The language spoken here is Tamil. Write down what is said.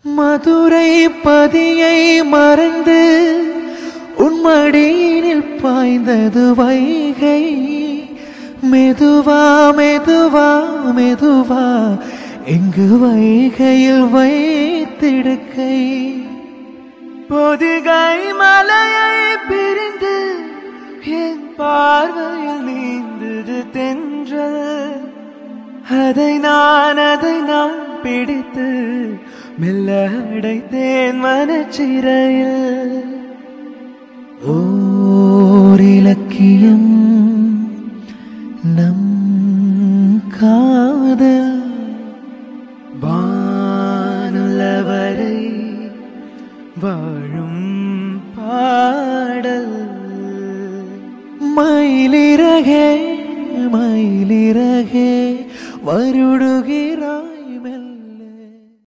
மதுரை பதியை மறந்து உன்மடியினில் பாய்ந்தது வைகை மெதுவா மெதுவா மெதுவா எங்கு வைகையில் வைத்திடுக்கை பொதிகை மலையை பிரிந்து என் பார்வையில் நீந்தது தென்றல் அதை நான் அதை நான் பிடித்து மெல்ல அடைத்தேன் மனச்சிறையில் ஓர் இலக்கியம் நம் காதல் வானுள்ளவரை வாழும் பாடல் மயிலிறகே மயிலிறகே வருடுகி